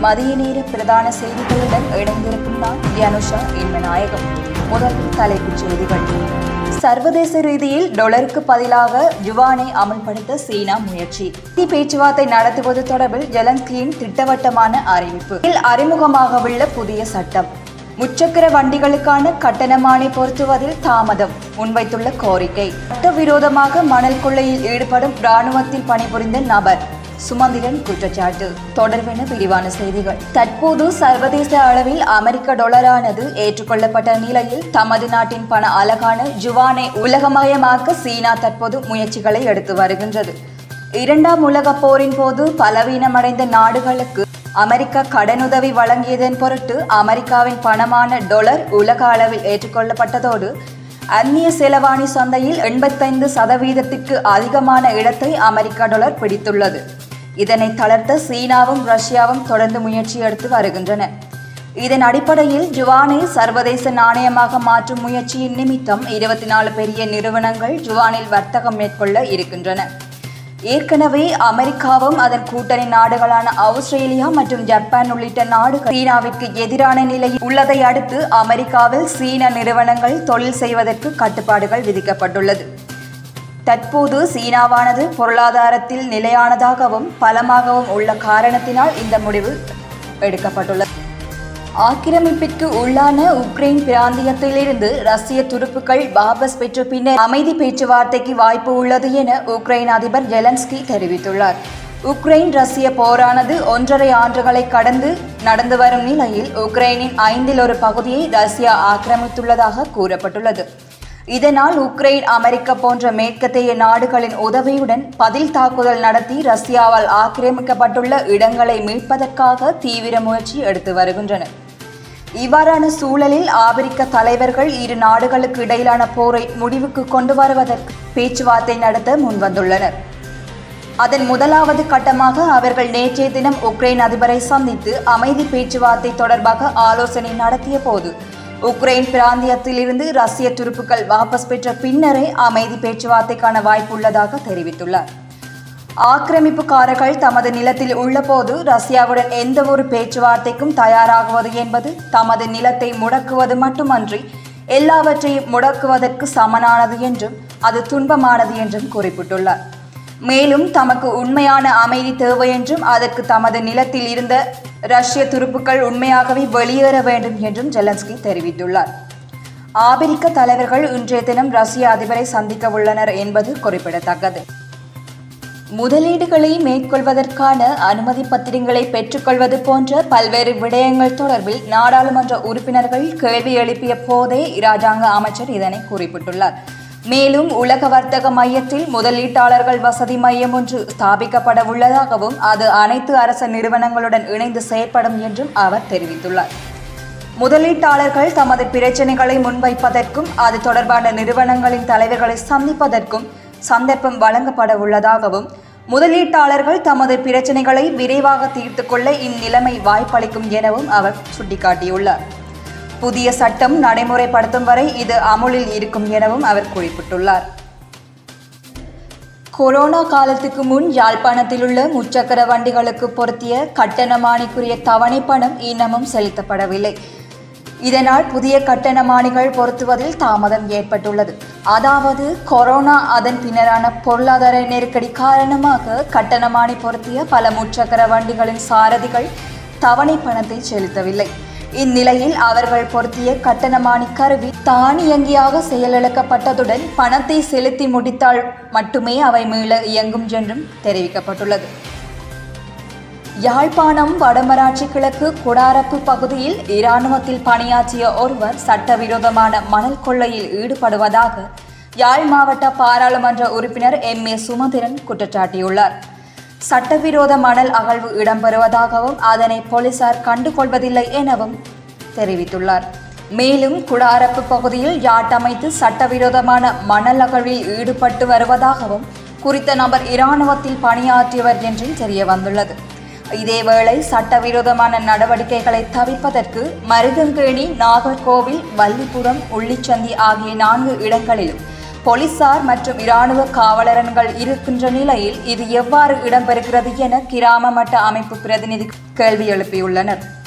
மதிய நேர பிரதான செய்திகளுடன் இணைந்திருக்கும் நான் யனுஷா இன்மநாயகம் முதலில் தலைப்புச் செய்திகள் சர்வதேச ரீதியில் டொலருக்கு பதிலாக யுவானை அமல்படுத்த சீனா முயற்சி நிதி பேச்சுவார்த்தை நடத்துவது தொடர்பில் ஜெலன்ஸ்கியின் திட்டவட்டமான அறிவிப்பு இதில் அறிமுகமாகவுள்ள புதிய சட்டம் முச்சக்கர வண்டிகளுக்கான கட்டணமானை பொருத்துவதில் தாமதம் முன்வைத்துள்ள கோரிக்கை சட்டவிரோதமாக மணல் கொள்ளையில் ஈடுபடும் இராணுவத்தில் பணிபுரிந்த நபர் சுமந்திரன் குற்றச்சாட்டு தொடர்பென விரிவான செய்திகள் தற்போது சர்வதேச அளவில் அமெரிக்க டாலரானது ஏற்றுக்கொள்ளப்பட்ட நிலையில் தமது நாட்டின் பண அலகான ஜுவானை உலகமயமாக்க சீனா தற்போது முயற்சிகளை எடுத்து வருகின்றது இரண்டாம் உலகப் போரின் போது பலவீனமடைந்த நாடுகளுக்கு அமெரிக்கா கடனுதவி வழங்கியதன் பொருட்டு அமெரிக்காவின் பணமான டொலர் உலக அளவில் ஏற்றுக்கொள்ளப்பட்டதோடு அந்நிய செலவாணி சந்தையில் எண்பத்தைந்து சதவீதத்திற்கு அதிகமான இடத்தை அமெரிக்க டாலர் பிடித்துள்ளது இதனை தளர்த்த சீனாவும் ரஷ்யாவும் தொடர்ந்து முயற்சி எடுத்து வருகின்றன இதன் அடிப்படையில் ஜுவானை சர்வதேச நாணயமாக மாற்றும் முயற்சியின் நிமித்தம் இருபத்தி நாலு பெரிய நிறுவனங்கள் ஜுவானில் வர்த்தகம் மேற்கொள்ள இருக்கின்றன ஏற்கனவே அமெரிக்காவும் அதன் கூட்டணி நாடுகளான ஆஸ்திரேலியா மற்றும் ஜப்பான் உள்ளிட்ட நாடுகள் சீனாவிற்கு எதிரான நிலையில் உள்ளதை அடுத்து அமெரிக்காவில் சீன நிறுவனங்கள் தொழில் செய்வதற்கு கட்டுப்பாடுகள் விதிக்கப்பட்டுள்ளது தற்போது சீனாவானது பொருளாதாரத்தில் நிலையானதாகவும் பலமாகவும் உள்ள காரணத்தினால் இந்த முடிவு எடுக்கப்பட்டுள்ளது ஆக்கிரமிப்பிற்கு உள்ளான உக்ரைன் பிராந்தியத்திலிருந்து ரஷ்ய துருப்புக்கள் வாபஸ் பெற்ற பின்னர் அமைதி பேச்சுவார்த்தைக்கு வாய்ப்பு உள்ளது என உக்ரைன் அதிபர் ஜெலன்ஸ்கி தெரிவித்துள்ளார் உக்ரைன் ரஷ்ய போரானது ஒன்றரை ஆண்டுகளை கடந்து நடந்து வரும் நிலையில் உக்ரைனின் ஐந்தில் ஒரு பகுதியை ரஷ்யா ஆக்கிரமித்துள்ளதாக கூறப்பட்டுள்ளது இதனால் உக்ரைன் அமெரிக்கா போன்ற மேற்கத்திய நாடுகளின் உதவியுடன் பதில் தாக்குதல் நடத்தி ரஷ்யாவால் ஆக்கிரமிக்கப்பட்டுள்ள இடங்களை மீட்பதற்காக தீவிர முயற்சி எடுத்து வருகின்றனர் இவ்வாறான சூழலில் ஆப்பிரிக்க தலைவர்கள் இரு நாடுகளுக்கு இடையிலான போரை முடிவுக்கு கொண்டு வருவதற்கு பேச்சுவார்த்தை நடத்த முன்வந்துள்ளனர் அதன் முதலாவது கட்டமாக அவர்கள் நேற்றைய தினம் உக்ரைன் அதிபரை சந்தித்து அமைதி பேச்சுவார்த்தை தொடர்பாக ஆலோசனை நடத்திய போது உக்ரைன் பிராந்தியத்திலிருந்து ரஷ்ய துருப்புக்கள் வாபஸ் பெற்ற பின்னரே அமைதி பேச்சுவார்த்தைக்கான வாய்ப்புள்ளதாக தெரிவித்துள்ளார் ஆக்கிரமிப்புக்காரர்கள் தமது நிலத்தில் உள்ளபோது ரஷ்யாவுடன் எந்த ஒரு பேச்சுவார்த்தைக்கும் தயாராகுவது என்பது தமது நிலத்தை முடக்குவது மட்டுமன்றி எல்லாவற்றையும் முடக்குவதற்கு சமனானது என்றும் அது துன்பமானது என்றும் குறிப்பிட்டுள்ளார் மேலும் தமக்கு உண்மையான அமைதி தேவை என்றும் அதற்கு தமது நிலத்தில் இருந்த ரஷ்ய துருப்புக்கள் உண்மையாகவே வெளியேற வேண்டும் என்றும் ஜெலன்ஸ்கி தெரிவித்துள்ளார் ஆபிரிக்க தலைவர்கள் இன்றைய தினம் ரஷ்ய அதிபரை சந்திக்க உள்ளனர் என்பது குறிப்பிடத்தக்கது முதலீடுகளை மேற்கொள்வதற்கான அனுமதி பத்திரங்களை பெற்றுக்கொள்வது போன்ற பல்வேறு விடயங்கள் தொடர்பில் நாடாளுமன்ற உறுப்பினர்கள் கேள்வி எழுப்பிய போதே இராஜாங்க அமைச்சர் இதனை குறிப்பிட்டுள்ளார் மேலும் உலக வர்த்தக மையத்தில் முதலீட்டாளர்கள் வசதி மையம் ஒன்று ஸ்தாபிக்கப்பட உள்ளதாகவும் அது அனைத்து அரச நிறுவனங்களுடன் இணைந்து செயற்படும் என்றும் அவர் தெரிவித்துள்ளார் முதலீட்டாளர்கள் தமது பிரச்சனைகளை முன்வைப்பதற்கும் அது தொடர்பான நிறுவனங்களின் தலைவர்களை சந்திப்பதற்கும் சந்தர்ப்பம் வழங்கப்பட உள்ளதாகவும் முதலீட்டாளர்கள் தமது பிரச்சனைகளை விரைவாக தீர்த்து கொள்ள இந்நிலைமை வாய்ப்பளிக்கும் எனவும் அவர் சுட்டிக்காட்டியுள்ளார் புதிய சட்டம் நடைமுறைப்படுத்தும் வரை இது அமுலில் இருக்கும் எனவும் அவர் குறிப்பிட்டுள்ளார் கொரோனா காலத்துக்கு முன் யாழ்ப்பாணத்தில் உள்ள முச்சக்கர வண்டிகளுக்கு பொருத்திய கட்டணமானிக்குரிய தவணை பணம் இன்னமும் செலுத்தப்படவில்லை இதனால் புதிய கட்டணமானிகள் பொருத்துவதில் தாமதம் ஏற்பட்டுள்ளது அதாவது கொரோனா அதன் பின்னரான பொருளாதார நெருக்கடி காரணமாக கட்டணமானி பொருத்திய பல முச்சக்கர வண்டிகளின் சாரதிகள் தவணை பணத்தை செலுத்தவில்லை இந்நிலையில் அவர்கள் பொருத்திய கட்டணமானி கருவி தானியங்கியாக செயலிழக்கப்பட்டதுடன் பணத்தை செலுத்தி முடித்தால் மட்டுமே அவை மீள இயங்கும் என்றும் தெரிவிக்கப்பட்டுள்ளது யாழ்ப்பாணம் வடமராட்சி கிழக்கு குடாரப்பு பகுதியில் இராணுவத்தில் பணியாற்றிய ஒருவர் சட்டவிரோதமான மணல் கொள்ளையில் ஈடுபடுவதாக யாழ் மாவட்ட பாராளுமன்ற உறுப்பினர் எம் ஏ சுமந்திரன் குற்றச்சாட்டியுள்ளார் சட்டவிரோத மணல் அகழ்வு இடம்பெறுவதாகவும் அதனை போலீசார் கண்டுகொள்வதில்லை எனவும் தெரிவித்துள்ளார் மேலும் குடாரப்பு பகுதியில் யாட்டமைத்து சட்டவிரோதமான மணல் அகழ்வில் ஈடுபட்டு வருவதாகவும் குறித்த நபர் இராணுவத்தில் பணியாற்றியவர் என்றும் தெரிய வந்துள்ளது இதேவேளை சட்டவிரோதமான நடவடிக்கைகளை தவிர்ப்பதற்கு மருதங்கேணி நாகர்கோவில் வள்ளிபுரம் உள்ளிச்சந்தி ஆகிய நான்கு இடங்களிலும் போலீசார் மற்றும் இராணுவ காவலரன்கள் இருக்கின்ற நிலையில் இது எவ்வாறு இடம்பெறுகிறது என கிராம மட்ட அமைப்பு பிரதிநிதி கேள்வி எழுப்பியுள்ளனர்